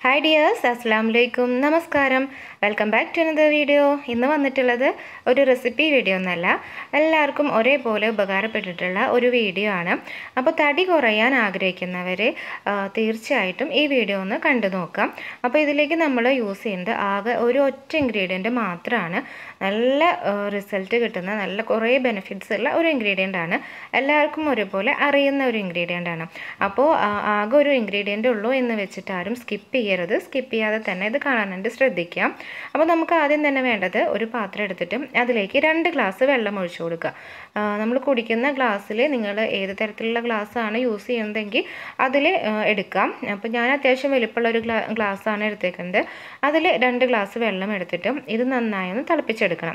hi dears അസ്സാം വലൈക്കും നമസ്കാരം welcome back to another video ഇന്ന് വന്നിട്ടുള്ളത് ഒരു റെസിപ്പി വീഡിയോ ഒന്നല്ല എല്ലാവർക്കും ഒരേപോലെ ഉപകാരപ്പെട്ടിട്ടുള്ള ഒരു വീഡിയോ ആണ് അപ്പോൾ തടി കുറയാൻ ആഗ്രഹിക്കുന്നവർ തീർച്ചയായിട്ടും ഈ വീഡിയോ ഒന്ന് കണ്ടു നോക്കാം അപ്പോൾ ഇതിലേക്ക് നമ്മൾ യൂസ് ചെയ്യുന്നത് ആകെ ഒരു ഒറ്റ ഇൻഗ്രീഡിയൻറ്റ് മാത്രമാണ് നല്ല റിസൾട്ട് കിട്ടുന്ന നല്ല കുറേ ബെനിഫിറ്റ്സ് ഉള്ള ഒരു ഇൻഗ്രീഡിയൻ്റ് ആണ് എല്ലാവർക്കും ഒരുപോലെ അറിയുന്ന ഒരു ഇൻഗ്രീഡിയൻ്റ് ആണ് അപ്പോൾ ആകെ ഒരു ഇൻഗ്രീഡിയൻ്റ് ഉള്ളൂ എന്ന് വെച്ചിട്ട് ആരും സ്കിപ്പ് ചെയ്യരുത് സ്കിപ്പ് ചെയ്യാതെ തന്നെ ഇത് കാണാനായിട്ട് ശ്രദ്ധിക്കാം അപ്പോൾ നമുക്ക് ആദ്യം തന്നെ വേണ്ടത് ഒരു പാത്രം എടുത്തിട്ട് അതിലേക്ക് രണ്ട് ഗ്ലാസ് വെള്ളം ഒഴിച്ചു കൊടുക്കുക നമ്മൾ കുടിക്കുന്ന ഗ്ലാസ്സിൽ നിങ്ങൾ ഏത് തരത്തിലുള്ള ഗ്ലാസ്സാണ് യൂസ് ചെയ്യുന്നതെങ്കിൽ അതിൽ എടുക്കാം അപ്പോൾ ഞാൻ അത്യാവശ്യം വലിപ്പമുള്ള ഒരു ഗ്ലാ ഗ്ലാസ്സാണ് എടുത്തേക്കുന്നത് അതിൽ രണ്ട് ഗ്ലാസ് വെള്ളം എടുത്തിട്ട് ഇത് നന്നായി ഒന്ന് തിളപ്പിച്ചെടുക്കണം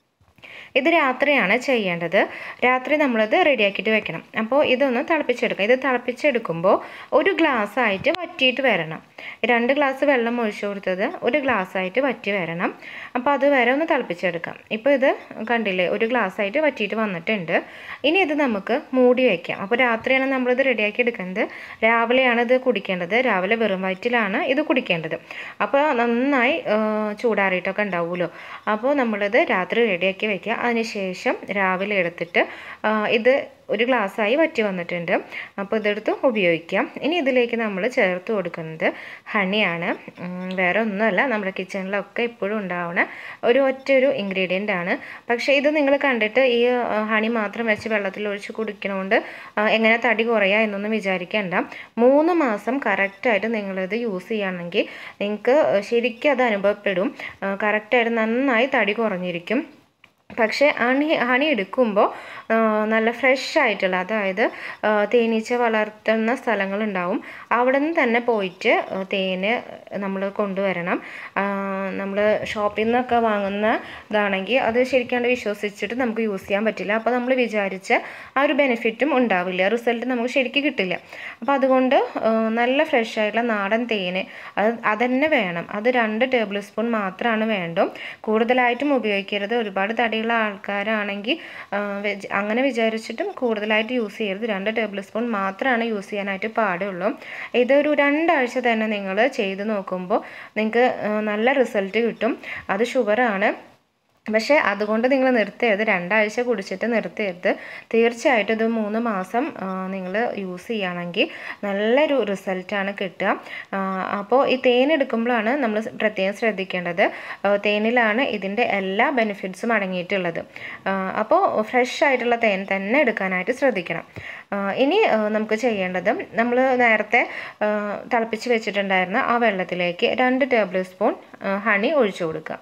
ഇത് രാത്രിയാണ് ചെയ്യേണ്ടത് രാത്രി നമ്മളത് റെഡിയാക്കിയിട്ട് വെക്കണം അപ്പോൾ ഇതൊന്ന് തിളപ്പിച്ചെടുക്കാം ഇത് തിളപ്പിച്ചെടുക്കുമ്പോൾ ഒരു ഗ്ലാസ് ആയിട്ട് വറ്റിയിട്ട് വരണം രണ്ട് ഗ്ലാസ് വെള്ളം ഒഴിച്ചു കൊടുത്തത് ഒരു ഗ്ലാസ് ആയിട്ട് വറ്റി വരണം അപ്പോൾ അത് വരെ ഒന്ന് തിളപ്പിച്ചെടുക്കാം ഇപ്പോൾ ഇത് കണ്ടില്ലേ ഒരു ഗ്ലാസ് ആയിട്ട് വറ്റിയിട്ട് വന്നിട്ടുണ്ട് ഇനി ഇത് നമുക്ക് മൂടി വയ്ക്കാം അപ്പോൾ രാത്രിയാണ് നമ്മളിത് റെഡിയാക്കി എടുക്കുന്നത് രാവിലെയാണ് ഇത് കുടിക്കേണ്ടത് രാവിലെ വെറും വയറ്റിലാണ് ഇത് കുടിക്കേണ്ടത് അപ്പോൾ നന്നായി ചൂടാറിയിട്ടൊക്കെ ഉണ്ടാവുമല്ലോ അപ്പോൾ നമ്മളിത് രാത്രി റെഡിയാക്കി വെക്കുക അതിനുശേഷം രാവിലെ എടുത്തിട്ട് ഇത് ഒരു ഗ്ലാസ്സായി വറ്റി വന്നിട്ടുണ്ട് അപ്പോൾ ഇതെടുത്ത് ഉപയോഗിക്കാം ഇനി ഇതിലേക്ക് നമ്മൾ ചേർത്ത് കൊടുക്കുന്നത് ഹണിയാണ് വേറെ ഒന്നുമല്ല നമ്മുടെ കിച്ചണിലൊക്കെ ഇപ്പോഴും ഉണ്ടാവുന്ന ഒരു ഒറ്റ ഒരു ഇൻഗ്രീഡിയൻ്റ് ആണ് പക്ഷേ ഇത് നിങ്ങൾ കണ്ടിട്ട് ഈ ഹണി മാത്രം വെച്ച് വെള്ളത്തിൽ ഒഴിച്ച് കുടിക്കണോണ്ട് എങ്ങനെ തടി കുറയുക എന്നൊന്നും വിചാരിക്കേണ്ട മൂന്ന് മാസം കറക്റ്റായിട്ട് നിങ്ങളിത് യൂസ് ചെയ്യുകയാണെങ്കിൽ നിങ്ങൾക്ക് ശരിക്കും അത് അനുഭവപ്പെടും കറക്റ്റായിട്ട് നന്നായി തടി കുറഞ്ഞിരിക്കും പക്ഷേ ഹണി ഹണി എടുക്കുമ്പോൾ നല്ല ഫ്രഷ് ആയിട്ടുള്ള അതായത് തേനീച്ച വളർത്തുന്ന സ്ഥലങ്ങളുണ്ടാവും അവിടെ നിന്ന് തന്നെ പോയിട്ട് തേന് നമ്മൾ കൊണ്ടുവരണം നമ്മൾ ഷോപ്പിൽ നിന്നൊക്കെ വാങ്ങുന്ന ഇതാണെങ്കിൽ അത് ശരിക്കാണ്ട് വിശ്വസിച്ചിട്ട് നമുക്ക് യൂസ് ചെയ്യാൻ പറ്റില്ല അപ്പോൾ നമ്മൾ വിചാരിച്ച ആ ഒരു ബെനിഫിറ്റും ഉണ്ടാവില്ല റിസൾട്ട് നമുക്ക് ശരിക്കും കിട്ടില്ല അപ്പോൾ അതുകൊണ്ട് നല്ല ഫ്രഷ് ആയിട്ടുള്ള നാടൻ തേന് അത് അതന്നെ വേണം അത് രണ്ട് ടേബിൾ സ്പൂൺ മാത്രമാണ് വേണ്ടു കൂടുതലായിട്ടും ഉപയോഗിക്കരുത് ഒരുപാട് തടിയുള്ള ആൾക്കാരാണെങ്കിൽ അങ്ങനെ വിചാരിച്ചിട്ടും കൂടുതലായിട്ട് യൂസ് ചെയ്യരുത് രണ്ട് ടേബിൾ സ്പൂൺ മാത്രമാണ് യൂസ് ചെയ്യാനായിട്ട് പാടുള്ളൂ ഇതൊരു രണ്ടാഴ്ച തന്നെ നിങ്ങൾ ചെയ്ത് നോക്കുമ്പോൾ നിങ്ങൾക്ക് നല്ല റിസൾട്ട് കിട്ടും അത് ഷുഗറാണ് പക്ഷേ അതുകൊണ്ട് നിങ്ങൾ നിർത്തരുത് രണ്ടാഴ്ച കുടിച്ചിട്ട് നിർത്തരുത് തീർച്ചയായിട്ടും ഇത് മൂന്ന് മാസം നിങ്ങൾ യൂസ് ചെയ്യുകയാണെങ്കിൽ നല്ലൊരു റിസൾട്ടാണ് കിട്ടുക അപ്പോൾ ഈ തേൻ എടുക്കുമ്പോഴാണ് നമ്മൾ പ്രത്യേകം ശ്രദ്ധിക്കേണ്ടത് തേനിലാണ് ഇതിൻ്റെ എല്ലാ ബെനിഫിറ്റ്സും അടങ്ങിയിട്ടുള്ളത് അപ്പോൾ ഫ്രഷ് ആയിട്ടുള്ള തേൻ തന്നെ എടുക്കാനായിട്ട് ശ്രദ്ധിക്കണം ഇനി നമുക്ക് ചെയ്യേണ്ടത് നമ്മൾ നേരത്തെ തിളപ്പിച്ച് വെച്ചിട്ടുണ്ടായിരുന്ന ആ വെള്ളത്തിലേക്ക് രണ്ട് ടേബിൾ സ്പൂൺ ഹണി ഒഴിച്ചു കൊടുക്കുക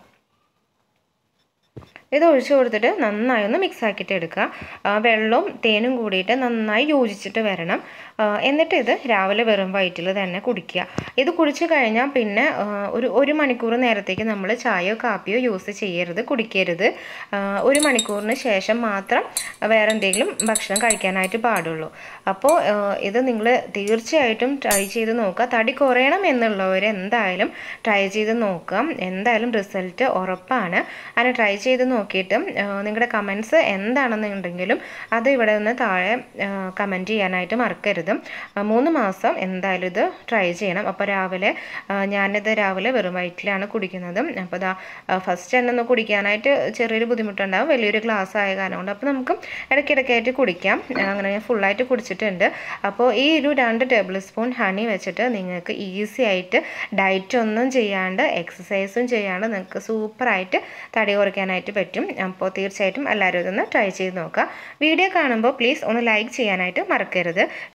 ഇത് ഒഴിച്ചു കൊടുത്തിട്ട് നന്നായി ഒന്ന് മിക്സ് ആക്കിയിട്ട് എടുക്കുക വെള്ളവും തേനും കൂടിയിട്ട് നന്നായി യോജിച്ചിട്ട് വരണം എന്നിട്ട് ഇത് രാവിലെ വെറും വയറ്റിൽ തന്നെ കുടിക്കുക ഇത് കുടിച്ചു കഴിഞ്ഞാൽ പിന്നെ ഒരു ഒരു മണിക്കൂർ നേരത്തേക്ക് നമ്മൾ ചായയോ കാപ്പിയോ യൂസ് ചെയ്യരുത് കുടിക്കരുത് ഒരു മണിക്കൂറിന് ശേഷം മാത്രം വേറെ എന്തെങ്കിലും ഭക്ഷണം കഴിക്കാനായിട്ട് പാടുള്ളൂ അപ്പോൾ ഇത് നിങ്ങൾ തീർച്ചയായിട്ടും ട്രൈ ചെയ്ത് നോക്കുക തടി കുറയണം എന്നുള്ളവർ എന്തായാലും ട്രൈ ചെയ്ത് നോക്കാം എന്തായാലും റിസൾട്ട് ഉറപ്പാണ് അങ്ങനെ ട്രൈ ചെയ്ത് നോക്കിയിട്ട് നിങ്ങളുടെ കമൻസ് എന്താണെന്നുണ്ടെങ്കിലും അത് ഇവിടെ നിന്ന് താഴെ കമൻറ്റ് ചെയ്യാനായിട്ട് മറക്കരുത് മൂന്ന് മാസം എന്തായാലും ഇത് ട്രൈ ചെയ്യണം അപ്പോൾ രാവിലെ ഞാനിത് രാവിലെ വെറും വയറ്റിലാണ് കുടിക്കുന്നത് അപ്പോൾ ഇതാ ഫസ്റ്റ് തന്നെ ഒന്ന് കുടിക്കാനായിട്ട് ചെറിയൊരു ബുദ്ധിമുട്ടുണ്ടാകും വലിയൊരു ഗ്ലാസ് ആയ കാരണം കൊണ്ട് അപ്പോൾ നമുക്ക് ഇടയ്ക്കിടയ്ക്കായിട്ട് കുടിക്കാം അങ്ങനെ ഞാൻ ഫുള്ളായിട്ട് കുടിച്ചിട്ടുണ്ട് അപ്പോൾ ഈ ഒരു രണ്ട് ടേബിൾ സ്പൂൺ ഹണി വെച്ചിട്ട് നിങ്ങൾക്ക് ഈസി ആയിട്ട് ഡയറ്റ് ഒന്നും ചെയ്യാണ്ട് എക്സസൈസും ചെയ്യാണ്ട് നിങ്ങൾക്ക് സൂപ്പറായിട്ട് തടി കുറയ്ക്കാനായിട്ട് പറ്റും അപ്പോൾ തീർച്ചയായിട്ടും എല്ലാവരും ഇതൊന്ന് ട്രൈ ചെയ്ത് നോക്കുക വീഡിയോ കാണുമ്പോൾ പ്ലീസ് ഒന്ന് ലൈക്ക് ചെയ്യാനായിട്ട് മറക്കരുത്